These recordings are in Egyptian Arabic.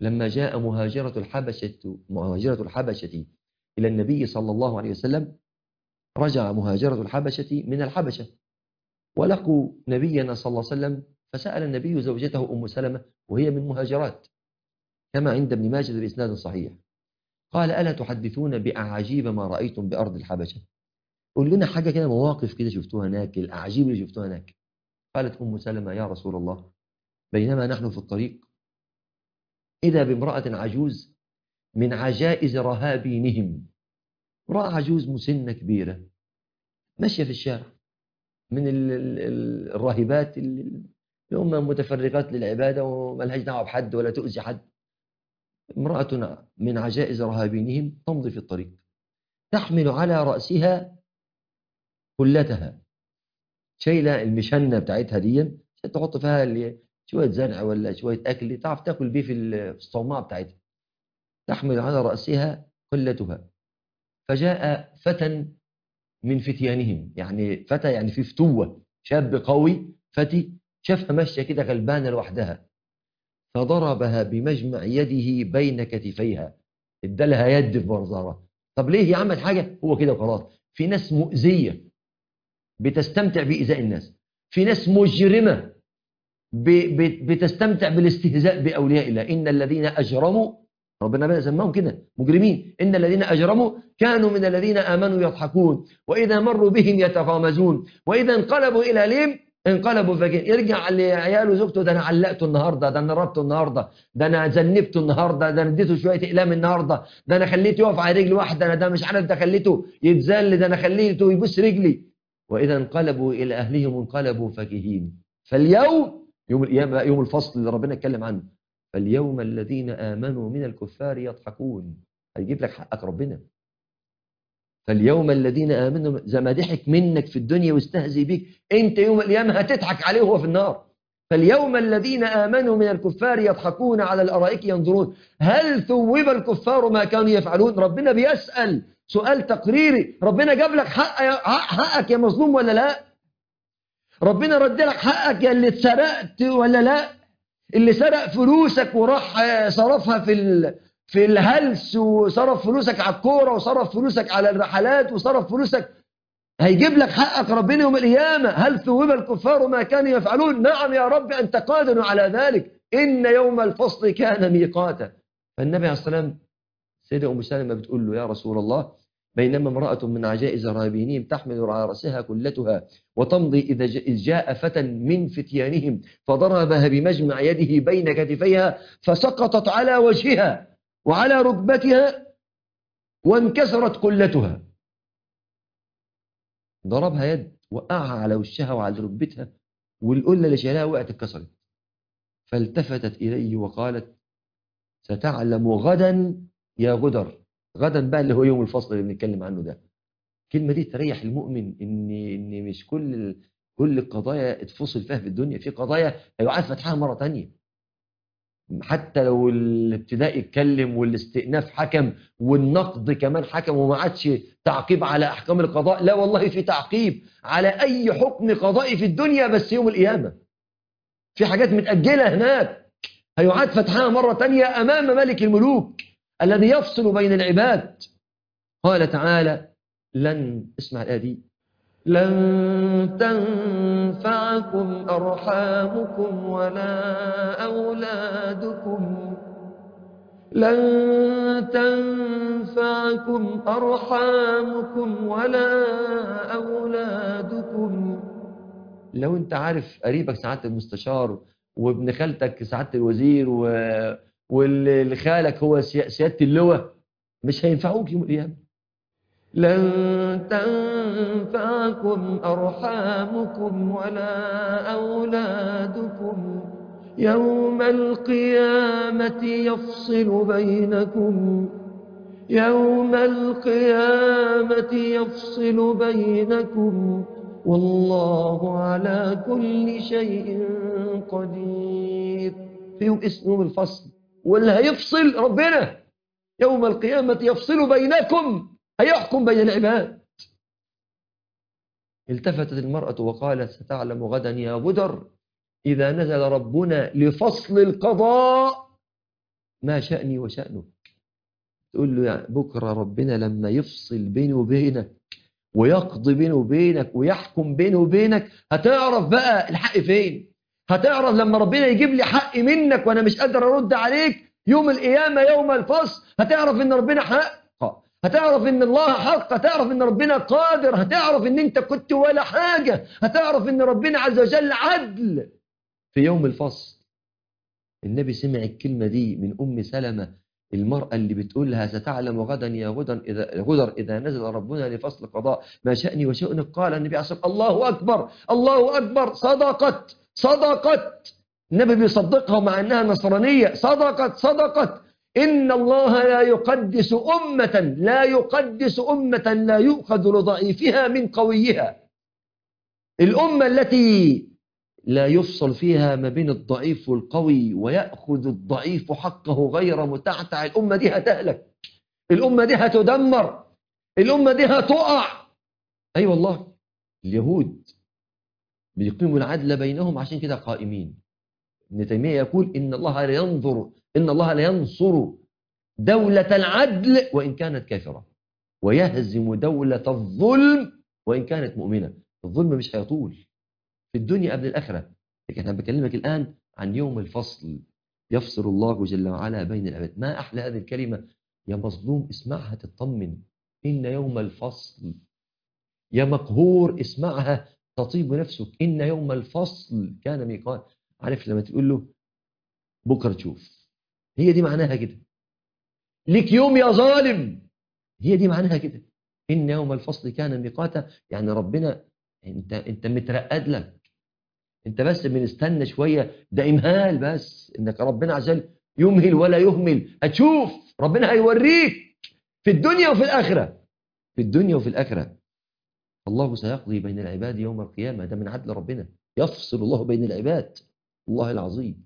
لما جاء مهاجرة الحبشة مهاجرة الحبشة إلى النبي صلى الله عليه وسلم رجع مهاجرة الحبشة من الحبشة ولقوا نبينا صلى الله عليه وسلم فسأل النبي زوجته أم سلمة وهي من مهاجرات كما عند ابن ماجد بإسناد صحيح قال ألا تحدثون بأعاجيب ما رأيتم بأرض الحبشة قول لنا حاجة كده مواقف كده شفتوها هناك الأعاجيب اللي شفتوها هناك قالت أم سلمة يا رسول الله بينما نحن في الطريق إذا بامرأة عجوز من عجائز رهابينهم امرأة عجوز مسنة كبيرة ماشية في الشارع من ال- ال- ال- الراهبات اللي هم متفرغات للعبادة وملهاش دعوة بحد ولا تؤذي حد امرأة من عجائز رهابينهم تمضي في الطريق تحمل على رأسها كلتها شايلة المشنة بتاعتها دي تحط فيها اللي- شوية زرع ولا شوية أكل تعرف تاكل بيه في الصومعة بتاعتها تحمل على رأسها كلتها فجاء فتى من فتيانهم يعني فتى يعني في فتوة شاب قوي فتي شافها ماشية كده غلبانة لوحدها فضربها بمجمع يده بين كتفيها ادالها يد في منظرها طب ليه هي عملت حاجة هو كده وخلاص في ناس مؤذية بتستمتع بإيذاء الناس في ناس مجرمة ب- ب- بتستمتع بالاستهزاء بأولياء الله إن الذين أجرموا ربنا بقى سماهم كده مجرمين إن الذين أجرموا كانوا من الذين آمنوا يضحكون وإذا مروا بهم يتغامزون وإذا انقلبوا إلى ليم انقلبوا فكين يرجع لعياله وزوجته ده أنا علقته النهاردة ده أنا ربطه النهاردة ده أنا ذنبته النهاردة ده أنا اديته شوية إقلام النهاردة ده أنا خليته يقف على رجل واحدة أنا ده مش عارف ده خليته يتذل ده أنا خليته يبوس رجلي وإذا انقلبوا إلى أهلهم انقلبوا فكهين فاليوم يوم القيامة يوم الفصل اللي ربنا اتكلم عنه فاليوم الذين آمنوا من الكفار يضحكون هيجيب لك حقك ربنا فاليوم الذين آمنوا زي ما ضحك منك في الدنيا واستهزي بيك انت يوم القيامة هتضحك عليه وهو في النار فاليوم الذين آمنوا من الكفار يضحكون على الأرائك ينظرون هل ثوب الكفار ما كانوا يفعلون ربنا بيسأل سؤال تقريري ربنا جاب لك حق يا حق- حقك يا مظلوم ولا لا ربنا رد لك حقك يا اللي اتسرقت ولا لا اللي سرق فلوسك وراح آه، صرفها في ال... في الهلس وصرف فلوسك على الكوره وصرف فلوسك على الرحلات وصرف فلوسك هيجيب لك حقك ربنا يوم القيامة هل ثوب الكفار ما كانوا يفعلون نعم يا رب أنت قادر على ذلك إن يوم الفصل كان ميقاتا فالنبي عليه الصلاة والسلام سيدة أم سلمة بتقول له يا رسول الله بينما امرأة من عجائز رهابينهم تحمل على رأسها كلتها وتمضي إذا ج- إذ جاء فتى من فتيانهم فضربها بمجمع يده بين كتفيها فسقطت على وجهها وعلى ركبتها وانكسرت كلتها ضربها يد وقعها على وشها وعلى ركبتها والقلة اللي شايلها وقعت اتكسرت فالتفتت إليه وقالت ستعلم غدا يا غدر غدا بقى اللي هو يوم الفصل اللي بنتكلم عنه ده الكلمة دي تريح المؤمن ان ان مش كل ال- كل القضايا اتفصل فيها في الدنيا في قضايا هيعاد فتحها مرة تانية حتى لو الابتداء اتكلم والاستئناف حكم والنقد كمان حكم وما عادش تعقيب على احكام القضاء لا والله في تعقيب على اي حكم قضائي في الدنيا بس يوم القيامة في حاجات متأجلة هناك هيعاد فتحها مرة تانية أمام ملك الملوك الذي يفصل بين العباد قال تعالى لن اسمع الآية دي لن تنفعكم أرحامكم ولا أولادكم لن تنفعكم أرحامكم ولا أولادكم لو انت عارف قريبك سعادة المستشار وابن خالتك سعادة الوزير و... واللي خالك هو سي- سيادة اللواء مش هينفعوك يوم القيامة لن تنفعكم أرحامكم ولا أولادكم يوم القيامة يفصل بينكم يوم القيامة يفصل بينكم والله على كل شيء قدير فيهم اسم يوم الفصل واللي هيفصل ربنا يوم القيامة يفصل بينكم هيحكم بين العباد التفتت المرأة وقالت ستعلم غدا يا غدر إذا نزل ربنا لفصل القضاء ما شأني وشأنك تقول له يعني بكرة ربنا لما يفصل بيني وبينك ويقضي بيني وبينك ويحكم بيني وبينك هتعرف بقى الحق فين هتعرف لما ربنا يجيب لي حق منك وانا مش قادر ارد عليك يوم القيامة يوم الفصل هتعرف ان ربنا حق هتعرف ان الله حق هتعرف ان ربنا قادر هتعرف ان انت كنت ولا حاجة هتعرف ان ربنا عز وجل عدل في يوم الفصل النبي سمع الكلمة دي من أم سلمة المرأة اللي بتقولها ستعلم غدا يا غدر إذا, غدر إذا نزل ربنا لفصل قضاء ما شأني وشأنك قال النبي عليه الصلاة الله أكبر الله أكبر صدقت صدقت النبي بيصدقها مع أنها نصرانية صدقت صدقت إن الله لا يقدس أمة لا يقدس أمة لا يؤخذ لضعيفها من قويها الأمة التي لا يفصل فيها ما بين الضعيف والقوي ويأخذ الضعيف حقه غير متعتع الأمة دي هتهلك الأمة دي هتدمر الأمة دي هتقع أي أيوة والله اليهود بيقيموا العدل بينهم عشان كده قائمين ابن تيمية يقول إن الله لا ينظر إن الله لا ينصر دولة العدل وإن كانت كافرة ويهزم دولة الظلم وإن كانت مؤمنة الظلم مش هيطول في الدنيا قبل الآخرة لكن أنا بكلمك الآن عن يوم الفصل يفصل الله جل وعلا بين العباد ما أحلى هذه الكلمة يا مظلوم اسمعها تطمن إن يوم الفصل يا مقهور اسمعها تطيب نفسك إن يوم الفصل كان ميقات عارف لما تقول له بكرة تشوف هي دي معناها كده لك يوم يا ظالم هي دي معناها كده إن يوم الفصل كان ميقاتا يعني ربنا انت انت مترقد لك انت بس بنستنى شويه ده امهال بس انك ربنا عز وجل يمهل ولا يهمل هتشوف ربنا هيوريك في الدنيا وفي الاخره في الدنيا وفي الاخره الله سيقضي بين العباد يوم القيامه ده من عدل ربنا يفصل الله بين العباد الله العظيم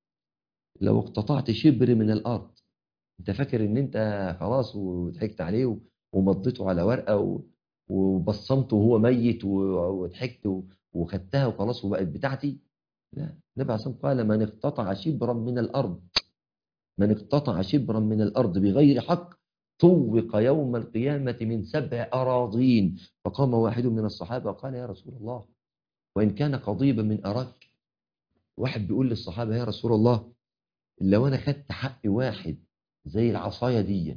لو اقتطعت شبر من الارض انت فاكر ان انت خلاص وضحكت عليه ومضيته على ورقه وبصمته وهو ميت وضحكت وخدتها وخلاص وبقت بتاعتي لا النبي عليه الصلاه قال من اقتطع شبرا من الارض من اقتطع شبرا من الارض بغير حق طوق يوم القيامة من سبع أراضين فقام واحد من الصحابة قال يا رسول الله وإن كان قضيبا من أراك واحد بيقول للصحابة يا رسول الله لو أنا خدت حق واحد زي العصاية دي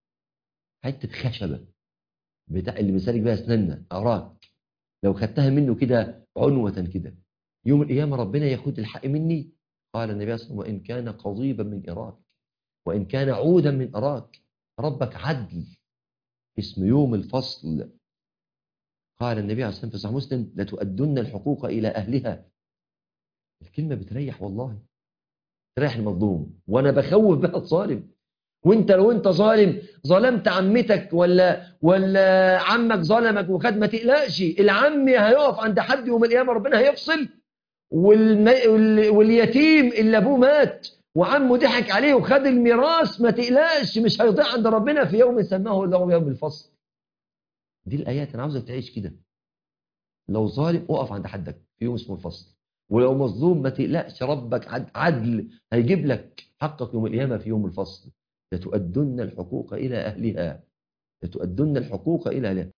حتة خشبة بتاع اللي بنسالك بيها اسناننا اراك لو خدتها منه كده عنوة كده يوم القيامة ربنا ياخد الحق مني قال النبي صلى الله عليه وسلم وإن كان قضيبا من إراك وإن كان عودا من أراك ربك عدل اسم يوم الفصل قال النبي عليه الصلاة والسلام في صحيح مسلم لتؤدن الحقوق إلى أهلها الكلمة بتريح والله تريح المظلوم وأنا بخوف بها الظالم وانت لو انت ظالم ظلمت عمتك ولا ولا عمك ظلمك وخد ما تقلقش العم هيقف عند حد يوم القيامه ربنا هيفصل والم... واليتيم اللي ابوه مات وعمه ضحك عليه وخد الميراث ما تقلقش مش هيضيع عند ربنا في يوم سماه الله يوم الفصل دي الايات انا عاوزك تعيش كده لو ظالم اقف عند حدك في يوم اسمه الفصل ولو مظلوم ما تقلقش ربك عدل هيجيب لك حقك يوم القيامه في يوم الفصل لتؤدن الحقوق إلى أهلها لتؤدن الحقوق إلى أهلها